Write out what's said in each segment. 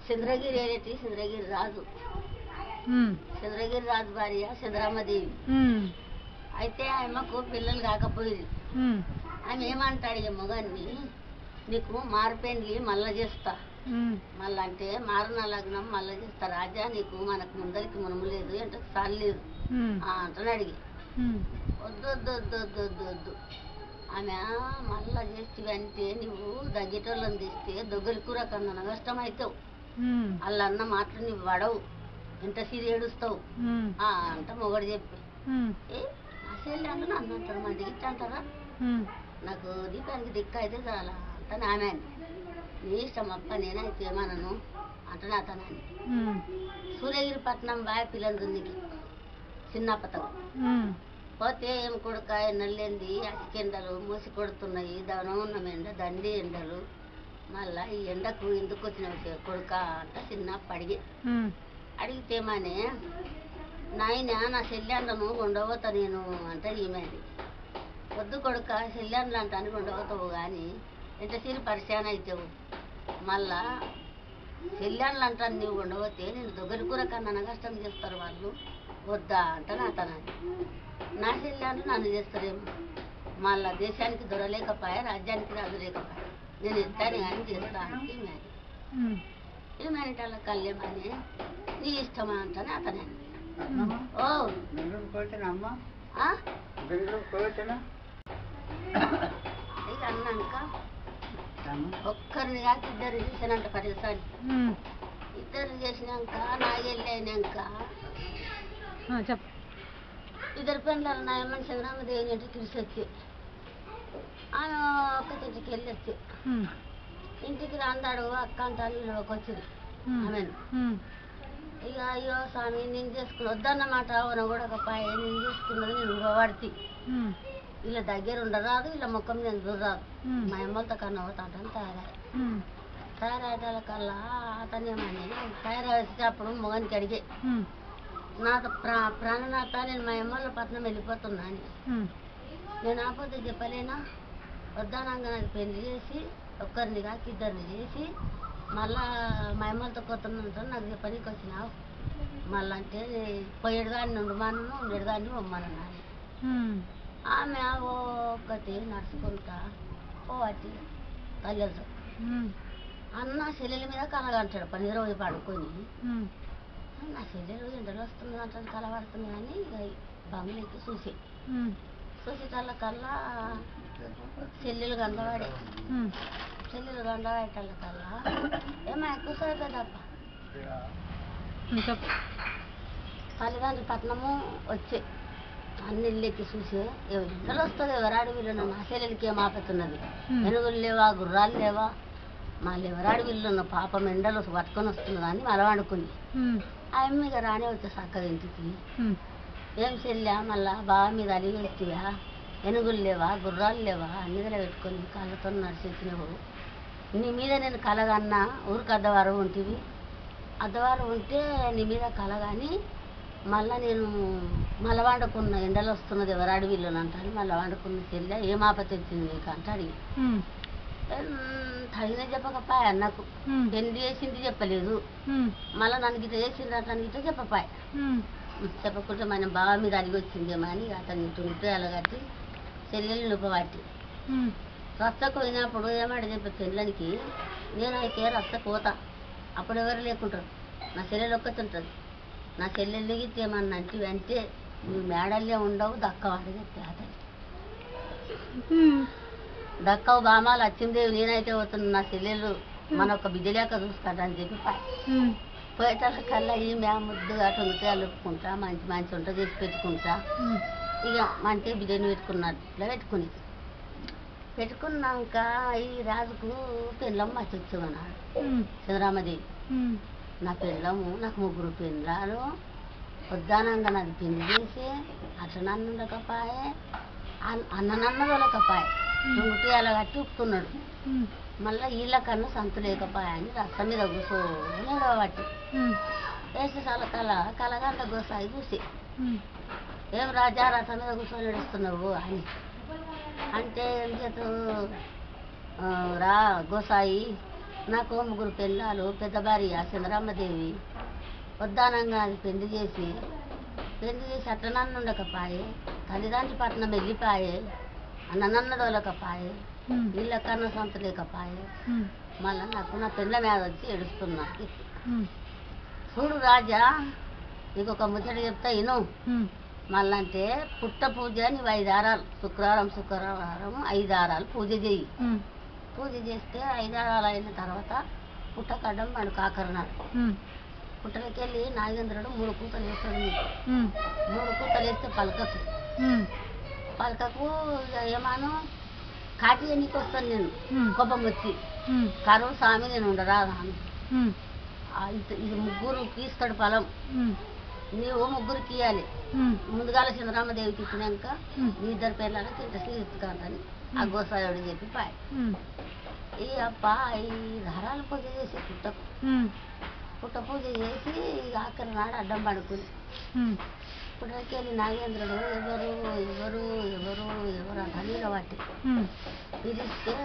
చంద్రగిరి ఏరేటి చంద్రగిరి రాజు ఉమ్, చంద్రగిరి రాజు భార్య చంద్రమ్మదేవి ఉమ్, అయితే ఆమెకు పిల్లలు కాకపోయింది ఉమ్, ఆమె ఏమంటాడు ఈ మొగాన్ని నీకు మారిపోయింది మళ్ళా చేస్తా ఉమ్, మళ్ళా అంటే మారన లగ్నం మళ్ళా చేస్తా రాజా నీకు మనకు ముందరికి మునము లేదు అంటే సాలేదు ఉమ్, అంటని అడిగి ఉమ్, వద్దు వద్దు వద్దు వద్దు వద్దు వద్దు ఆమె మళ్ళా చేస్తే నువ్వు దగ్గేటోళ్ళని తీస్తే దొగ్గలి కూర కన్నా నష్టం అవుతావు ఉమ్, వాళ్ళ అన్న మాటలు నీవు పడవు ఎంత సిరి ఏడుస్తావు ఉమ్, ఆ అంట మొగడు చెప్పి ఉమ్, ఏ అసలు అంటే నన్ను అంటారు మా దిక్కు అంటారా ఉమ్, నాకు దీపానికి దిక్కు అయితే చాలా అంటాను ఆమె అని. నీ ఇష్టం అప్ప నేనైతే ఏమనను అంటాను అతనని ఉమ్, సూర్యగిరి పట్నం బాయ్ పిల్లలు దున్నికి చిన్న పతకం ఉమ్, పోతే ఏం కొడుక ఎన్నెళ్ళింది అసికెండలు మూసి కొడుతున్నాయి దనం ఉన్న ఎండ దండి ఎండలు మళ్ళా ఈ ఎండకు ఎందుకు వచ్చిన కొడుక అంట చిన్న అడిగి ఉమ్, అడిగితే మానే నాయన నా చెల్లెండను ఉండవత నేను అంటే ఈమె అది. వద్దు కొడుక చెల్లెండ్లు అంటాను ఉండవతావు కానీ ఎంత సిరి పరిశాన్ అవుతావు మళ్ళా చెల్లెండ్లు అంటాను నీవు ఉండవతే నేను దొగ్గరి కూర కన్నా నగష్టం చేస్తారు వాళ్ళు వద్దా అంటాను అతను నా చెల్లెండ్లు నన్ను చేస్తారేమో మళ్ళా దేశానికి దొరలేకపోయా రాజ్యానికి రాజు లేకపోయా నేను ఇస్తాను కానీ చేస్తా అంటే ఈమె అది. ఉమ్, ఏమనేటాల కళ్యామని నీ ఇష్టమా అంటానే అతనే ఓ ఆ? ఇక అన్నాక ఒక్కరిని కాక ఇద్దరు చేశానంట పదిసారి ఉమ్, ఇద్దరు చేసినాక నాగెళ్ళి అయినాక ఆ, చెప్పు ఇద్దరు పెళ్ళారు నా ఏమని చంద్రమ్మదేవి ఇంటికి తెలిసి వచ్చి ఆమె ఒక్క చెట్టుకి వెళ్ళి వచ్చి ఉమ్, ఇంటికి రాందాడు అక్క అంటారు వీళ్ళకి వచ్చింది ఉమ్, ఆమెను ఉమ్, ఇక అయ్యో స్వామి నేను చేసుకుని వద్దన్నమాట అవున కూడా ఒక పాయ నేను చేసుకున్నది నేను ఇంకోవాడితి ఉమ్, వీళ్ళ దగ్గర ఉండరాదు వీళ్ళ ముఖం నేను చూడరాదు ఉమ్, మా అమ్మలతో కన్నా అవుతాంటాను తయారై ఉమ్, తయారయ్యేటాల కల్లా అతను ఏమని తయారయ్యేటప్పుడు మొగానికి అడిగే ఉమ్, నాతో ప్రా ప్రాణనాథ నేను మా అమ్మల పట్నం వెళ్ళిపోతున్నా అని ఉమ్, నేను ఆపోతే చెప్పలేనా వద్దానంగా నాకు పెళ్లి చేసి ఒక్కరిని కాక ఇద్దరిని చేసి మళ్ళా మా అమ్మలతో కొత్త నాకు చెప్పనీకి వచ్చినావు మళ్ళీ అంటే పోయేడుదాన్ని ఉండమాను ఉండేడుదాన్ని పొమ్మను అని ఉమ్, ఆమె ఒక్కటి నడుచుకుంటా పోవటి తల్లితో ఉమ్, అన్న చెల్లెల మీద కలగంటాడు పని రోజు పడుకొని ఉమ్, నా చెల్లెలు ఎండలు వస్తుంది అంటే కలబడుతుంది కానీ ఇక బంగ్లాకి చూసి ఉమ్, చూసి కళ్ళ కల్లా చెల్లెలు గండవాడే ఉమ్, చెల్లెలు గండవాడేటల్ల కల్లా ఏమో ఎక్కువ తప్ప ఉమ్, చెప్పు తల్లిదండ్రులు పట్నము వచ్చి అన్ని ఇల్లెక్కి చూసి ఎండలు వస్తుంది ఎవరాడు వీళ్ళు నా చెల్లెలకి ఏం ఆపుతున్నది ఉమ్. ఎనుగులు లేవా గుర్రాలు లేవా మళ్ళీ ఎవరాడు వీళ్ళు ఉన్న పాపం ఎండలు పట్టుకొని వస్తున్నది అని మలవాడుకుంది ఉమ్, ఆ అమ్మ ఇక రానే వచ్చే చక్కగా ఇంటికి ఉమ్, ఏం చెల్లా మళ్ళా బాగా మీద అలిగి వెళ్తివా ఎనుగులు లేవా గుర్రాలు లేవా అన్ని దగ్గర పెట్టుకొని కాళ్ళతో నడిచేసినావు నీ మీద నేను కలగన్నా ఊరికి అద్దవారు ఉంటుంది అద్దవారు ఉంటే నీ మీద కలగాని మళ్ళా నేను మళ్ళా వండుకున్న ఎండలు వస్తున్నది ఎవరు అడవిలో అంటాను మళ్ళీ వండుకున్న చెల్లె ఏం ఆపత వచ్చింది నీకు అంటే అడిగి ఉమ్, "ఏం, తగిన చెప్పకపాయ నాకు ఉమ్, పెళ్లి చేసింది చెప్పలేదు ఉమ్, మళ్ళీ నన్ను గిట్ట చేసింది అట్లా గిట్ట చెప్పపాయ ఉమ్, చెప్పకుంటే మన బావ మీద అడిగి వచ్చిందేమో అని అతన్ని తుంటే అలగట్టి చెల్లెలు నొప్పబట్టి ఉమ్, రస్తకు పోయినప్పుడు ఏమాట చెప్పే పెళ్ళనికి నేనైతే రస్తకు పోతా అప్పుడు ఎవరు లేకుంటారు నా చెల్లెలు ఒక్కటి ఉంటుంది నా చెల్లెలు గిట్ట ఏమన్నా అంటే అంటే నువ్వు మేడల్లే ఉండవు దక్కవాడు చెప్పి అతను ఉమ్, దక్కవు బామాలు వచ్చిందేవి నేనైతే పోతున్నా నా చెల్లెలు మన ఒక బిడ్డ లేక చూస్తాడని చెప్పి పాయ్ ఉమ్, పోయేటల కల్లా ఈ మే ముద్దుగా టొంగితే అలుపుకుంటా మంచి మంచి వంట చేసి పెట్టుకుంటా ఉమ్, ఇక మంచి బిడ్డని పెట్టుకున్నాడు ఇట్లా పెట్టుకుని పెట్టుకున్నాక ఈ రాజుకు పెళ్ళం మచ్చొచ్చామన్నాడు ఉమ్, చంద్రామదేవి ఉమ్, నా పెళ్ళము నాకు ముగ్గురు పెళ్ళాలు వద్దానంగా నాకు పెళ్లి చేసి అట్లా నన్ను ఉండకపాయే అన్- అన్న నన్న వాళ్ళకపాయే తుంగుటి అలా కట్టి ఉప్పుతున్నాడు ఉమ్, మళ్ళీ వీళ్ళ కన్నా సంతు లేకపాయ అని రసం మీద కూర్చొని బట్టి ఉమ్, వేసి చాలా కల కలగంట గోసాయి చూసి ఉమ్, ఏం రాజా రథం మీద కూర్చొని నడుస్తున్నావు అని అంటే ఏం చేతు ఆ, రా గోసాయి నాకు ముగ్గురు పిల్లలు పెద్ద భార్య చంద్రమ్మదేవి వద్దానంగా అది పెళ్లి చేసి పెళ్లి చేసి అట్లనన్ను ఉండకపాయే తల్లిదండ్రి పట్నం వెళ్ళిపాయే అన్ననన్న దోలకపాయే ఉమ్. వీళ్ళ కన్న సొంత లేకపాయే ఉమ్. మళ్ళా నాకు నా పిల్ల మీద వచ్చి ఏడుస్తున్నా ఉమ్. చూడు రాజా నీకు ఒక ముచ్చట చెప్తా ఇను ఉమ్. మళ్ళంటే పుట్ట పూజ నీవు ఐదు ఆరాలు శుక్రవారం శుక్రవారం ఐదు ఆరాలు పూజ చెయ్యి ఉమ్. పూజ చేస్తే ఐదు ఆరాలు అయిన తర్వాత పుట్టకడ్డం మన కాకరనాడు ఉమ్. పుట్టలకి వెళ్ళి నాగేంద్రుడు మూడు కూతలు వేస్తాడు నీకు ఉమ్. మూడు కూతలు వేస్తే పలకకు ఉమ్. పలకకు ఇక ఏమాను కాటి ఎన్నికి వస్తాను నేను ఉమ్. కోపం వచ్చి ఉమ్. కరువు స్వామి నేను ఉండరా అని ఉమ్. ఆ ఇది ఇది ముగ్గురుకి ఇస్తాడు పొలం ఉమ్. నీవు ముగ్గురికి ఇవ్వాలి ఉమ్. ముందుగాల చంద్రామదేవికి ఇచ్చినాక ఉమ్. నీ ఇద్దరు పిల్లలకి ఇంట్రెస్ట్ ఇస్తున్నాను ఆ గోసాయుడు చెప్పి పాయ్ ఉమ్. ఈ అప్ప ఈ ధారాలు పూజ చేసి పుట్టకు ఉమ్. పుట్ట పూజ చేసి ఇక ఆఖరి నాడు అడ్డం పడుకుంది ఉమ్. పుట్టకెళ్ళి నాగేంద్రుడు ఎవరు ఎవరు ఎవరు ఎవరు అంట నీళ్ళ పట్టి ఉమ్. పిలిస్తే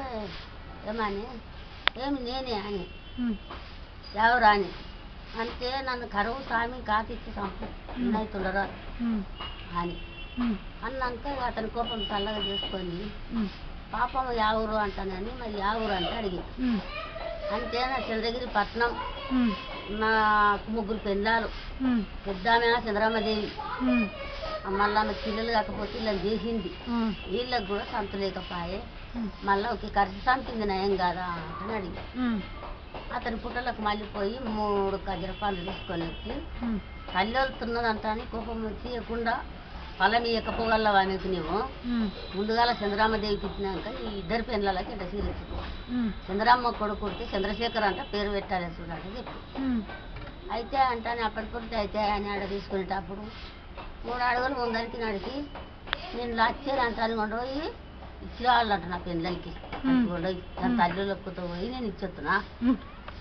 ఏమని ఏమి నేనే అని ఉమ్. ఎవరు అని అంటే నన్ను కరువు స్వామి కాకిచ్చి చంపు ఉన్నైతుండరా ఉమ్. అని ఉమ్. అన్నాక ఇక అతని కోపం చల్లగా చేసుకొని ఉమ్. పాపం యావురు అంటానని మరి యావురు అంటే అడిగి ఉమ్. అంటే నా చంద్రగిరి పట్నం ఉమ్. నాకు ముగ్గురు పెళ్ళాలు ఉమ్. పెద్దామె చంద్రమ్మదేవి ఉమ్. మళ్ళీ ఆమె పిల్లలు కాకపోతే ఇలా చేసింది ఉమ్. వీళ్ళకి కూడా సంత లేకపాయే ఉమ్. మళ్ళీ ఒక ఖర్చు సంపింది నయం కాదా అని అడిగి ఉమ్. అతని పుట్టలకు మళ్ళీ పోయి మూడు గజర పండ్లు తీసుకొని వచ్చి ఉమ్. తల్లి వెళ్తున్నదంట అని కోపం వచ్చి ఇవ్వకుండా ఫలం ఇవ్వకపోగలవు ఆమెకు నీవు ఉమ్. ముందుగాల చంద్రామదేవికి ఇచ్చినాక ఈ ఇద్దరు పిల్లలకి ఇట్లా సీరియస్ ఉమ్. చంద్రామ్మ కొడుకు పుడితే చంద్రశేఖర్ అంట పేరు పెట్టాలి చూడండి చెప్పి ఉమ్. అయితే అంటానే అప్పటికొడితే అయితే అని ఆడ తీసుకునేటప్పుడు మూడు అడుగులు ముందరికి నడిచి నేను లచ్చేది అంటాను కొండ పోయి ఇచ్చి రావాలంట నా పిల్లలకి మ్. కొండ నా తల్లిలొక్కుతో పోయి నేను ఇచ్చొస్తున్నా ఉమ్.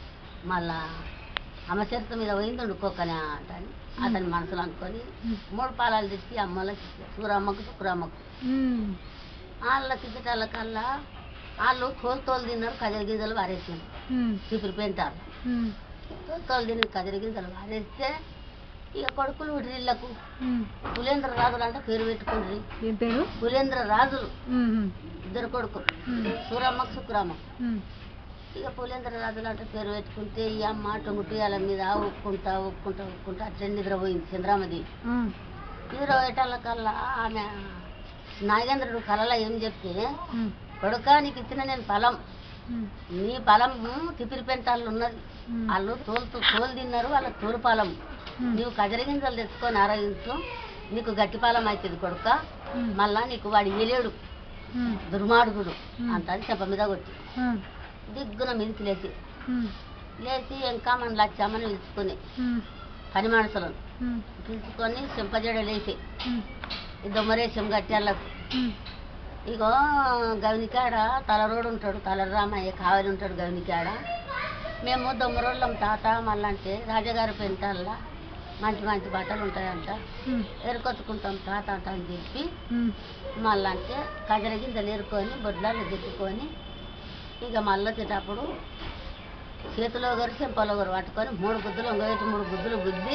మళ్ళా అమ్మ చేత మీద పోయింది వండుకోకనే అంటాను అతని మనసులో అనుకొని మ్. మూడు పాలాలు తెచ్చి అమ్మలకి ఇచ్చారు సూరమ్మకు శుక్రమ్మకు ఉమ్. వాళ్ళకి ఇచ్చటల్లకల్లా వాళ్ళు తోలు తోలు తిన్నారు కజల గింజలు వారేసారు ఉమ్. చీపురు పెంటారు ఉమ్. తోలు తోలు తిని కజల గింజలు వారేస్తే ఇక కొడుకులు వీళ్ళకు ఉమ్. పులేంద్ర రాజులు అంటే పేరు పెట్టుకుండ్రి ఏం పేరు పులేంద్ర రాజులు ఉమ్. ఉమ్. ఇద్దరు కొడుకులు ఉమ్. సూరమ్మకు శుక్రమ్మ ఉమ్. ఇక పులేంద్ర రాజులు అంటే పేరు పెట్టుకుంటే ఈ అమ్మ టొంగుటియాల మీద ఉక్కుంటా ఉక్కుంటా ఉక్కుంటా అట్లా నిద్రపోయింది చంద్రామది ఉమ్. నిద్రపోయేటాల కల్లా ఆమె నాగేంద్రుడు కళలో ఏం చెప్తే ఉమ్. కొడుకా నీకు ఇచ్చిన నేను ఫలం ఉమ్. నీ ఫలం తిపిరి పెంటాళ్ళు ఉన్నది ఉమ్. వాళ్ళు తోలు తోలు తిన్నారు వాళ్ళ తోలు ఫలం ఉమ్. నీవు కజరి గింజలు తెచ్చుకొని ఆరగించు నీకు గట్టి ఫలం అవుతుంది కొడుక ఉమ్. మళ్ళా నీకు వాడు ఇయ్యలేడు ఉమ్. దుర్మార్గుడు ఉమ్. అంత అని చెప్ప మీద కొట్టి ఉమ్. దిగ్గున మీదకి లేచి ఉమ్. లేచి ఇంకా మన లచ్చమ్మని పిలుచుకొని ఉమ్. పని మనుషులను ఉమ్. పిలుచుకొని చెంపజడ లేచి ఉమ్. ఈ దొమ్మరేశం గట్టెళ్ళకు ఉమ్. ఇగో గవినికాడ తలరోడు ఉంటాడు తలరామయ్య కావలి ఉంటాడు గవినికాడ మేము దొమ్మరోళ్ళం తాత మళ్ళంటే రాజగారి పెంటల్లా మంచి మంచి బట్టలు ఉంటాయంట ఉమ్. ఎరుకొచ్చుకుంటాం తాత అంట అని చెప్పి ఉమ్. మళ్ళంటే కజర గింజలు ఏరుకొని బొడ్లాలు దిక్కుకొని ఇక మళ్ళీ వచ్చేటప్పుడు చేతిలో ఒకరు చెంపలో ఒకరు పట్టుకొని మూడు గుద్దులు వంగబెట్టి మూడు గుద్దులు గుద్ది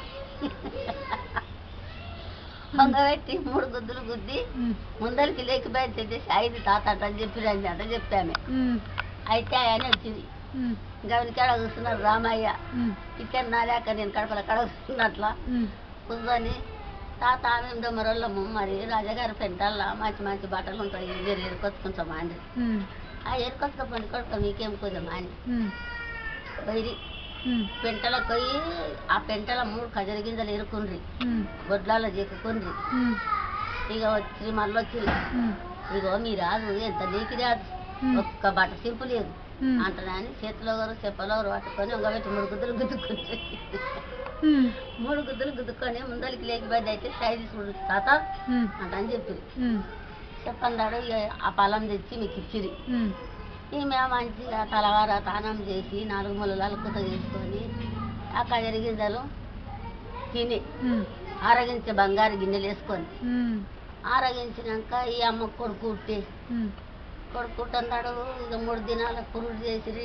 వంగబెట్టి మూడు గుద్దులు గుద్ది ఉమ్. ముందరికి లేకి బయట తెచ్చేసి ఐదు తాత అంట అని చెప్పి రండి అంట చెప్పామే ఉమ్. అయితే ఆయన వచ్చింది ఉమ్. గవనికాడ కూర్చున్నారు రామయ్య ఉమ్. ఇక్కడ నాలేక నేను కడపల కడ కూర్చున్నట్లా ఉమ్. కూర్చొని తాత మేము దొమ్మరోళ్ళము మరి రాజగారి పెంటల్లా మంచి మంచి బట్టలు ఉంటాయి మీరు ఎరుకొచ్చుకుంటామా అని ఉమ్. ఆ ఎరుకొచ్చుకోపండి కొడుకు మీకేం కుదమా అని ఉమ్. పోయి ఉమ్. పెంటలకు పోయి ఆ పెంటల మూడు ఖజర గింజలు ఎరుకుండ్రి ఉమ్. గొడ్లాలో చెక్కుకుండ్రి ఉమ్. ఇక వచ్చి మళ్ళీ వచ్చి ఉమ్. ఇగో మీ రాదు ఎంత నీకి రాదు ఉమ్. ఒక్క బట్ట సింపు లేదు ఉమ్. అంటని చేతిలో ఒకరు చెప్పలో ఒకరు పట్టుకొని ఒకబెట్టి మూడు గుద్దులు గుద్దుకుంటే ఉమ్. మూడు గుద్దులు గుద్దుకొని ముందరికి లేకి బయట అయితే సైజు చూడు తాత ఉమ్. అంట అని చెప్పింది ఉమ్. చెప్పందాడు ఇక ఆ పొలం తెచ్చి మీకు ఇచ్చిరి ఉమ్. ఈమె మంచిగా తలవార తానం చేసి నాలుగు ముళ్ళు అలుకుత చేసుకొని ఆ కజరి గింజలు తిని ఉమ్. ఆరగించే బంగారు గిన్నెలు వేసుకొని ఉమ్. ఆరగించినాక ఈ అమ్మ కొడుకు ఉట్టి ఉమ్. కొడుకు అన్నాడు ఇక మూడు దినాల పురుడు చేసిరి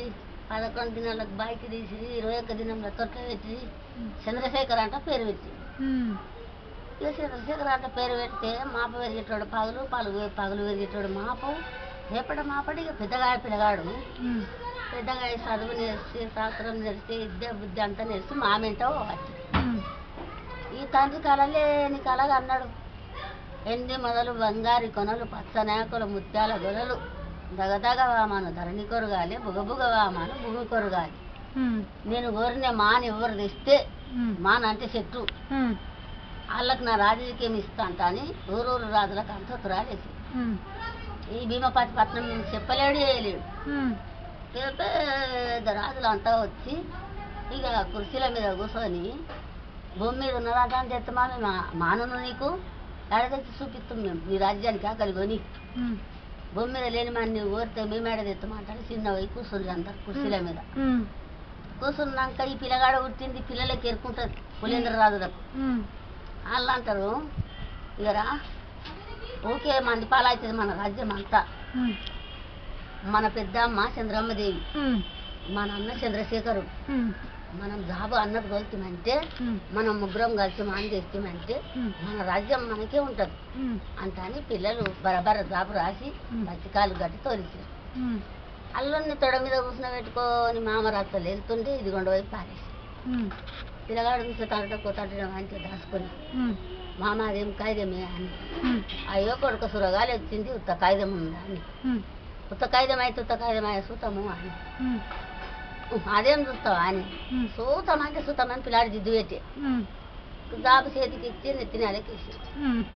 పదకొండు దినాలకు బాయికి తీసి ఇరవై ఒక్క దినంలో తొట్ల పెట్టి ఉమ్. చంద్రశేఖర్ అంట పేరు పెట్టి ఉమ్. ఇక చంద్రశేఖర్ అంట పేరు పెడితే మాప పెరిగేటోడు పగులు పలుగు పగులు పెరిగేటోడు మాపు రేపటి మాపడి ఇక పెద్దగా పిల్లగాడు ఉమ్. పెద్దగా చదువు నేర్చి శాస్త్రం నేర్చి విద్య బుద్ధి అంతా నేర్చి మామెంటో వచ్చి ఉమ్. ఈ తండ్రి కలలేని కలగా అన్నాడు ఎండి మొదలు బంగారి కొనలు పచ్చనాకుల ముత్యాల గొలలు దగదగ వామాను ధరణి కొరగాలి బుగబుగ వామాను భూమి కొరగాలి ఉమ్. నేను కోరిన మాని ఎవరు తెస్తే ఉమ్. మాన అంటే చెట్టు ఉమ్. వాళ్ళకి నా రాజకీయం ఇస్తా అంట అని ఊరూరు రాజులకు అంత రాలేసి ఉమ్. ఈ భీమపతి పట్నం చెప్పలేడు చేయలేడు ఉమ్. పెద్ద రాజులు అంతా వచ్చి ఇక కుర్చీల మీద కూర్చొని భూమి మీద ఉన్నదంట అని చెప్తామా మేము మానను నీకు ఎడ తెచ్చి చూపిస్తాం మేము నీ రాజ్యానికి ఆకలి కొని ఉమ్. భూమి మీద లేని మన నువ్వు కోరితే మేము ఎడ తెస్తామంటారు చిన్న పోయి కూర్చుండ్రు అందరు కుర్చీల మీద ఉమ్. కూర్చున్నాక ఈ పిల్లగాడ పుట్టింది పిల్లలకి ఎరుకుంటుంది పులేంద్ర రాజులకు ఉమ్. వాళ్ళు అంటారు ఇగరా ఓకే మంది పాలవుతుంది మన రాజ్యం అంతా ఉమ్. మన పెద్దమ్మ చంద్రమ్మదేవి ఉమ్. మన అన్న చంద్రశేఖరు ఉమ్. మనం జాబు అన్నది కొలుతామంటే ఉమ్. మనం ముగ్గురం కలిసి మాన్ చేస్తామంటే ఉమ్. మన రాజ్యం మనకే ఉంటుంది ఉమ్. అంత అని పిల్లలు బరబర జాబు రాసి ఉమ్. పచ్చికాలు గట్టి తోలిచారు ఉమ్. అల్లుడిని తొడ మీద కూర్చుని పెట్టుకొని మామ రత్తలు వెళ్తుంటే ఇది పోయి పారేసి ఉమ్. పిల్లగాడు చూస్తే తంట కొట్టడం అంటే దాచుకొని ఉమ్. మామ అదేం కాగితమే అని ఉమ్. అయ్యో కొడుకు సురగాలు వచ్చింది ఉత్త కాగితం ఉందా అని ఉమ్. ఉత్త కాగితం అయితే ఉత్త కాగితం అయ్యే సూతము అని ఉమ్. అదేం చూస్తావా అని ఉమ్. సూతం అంటే సూతం అని పిల్లాడు జిద్దు పెట్టి ఉమ్. జాబు చేతికి ఇచ్చి నెత్తిన అలకేసి ఉమ్.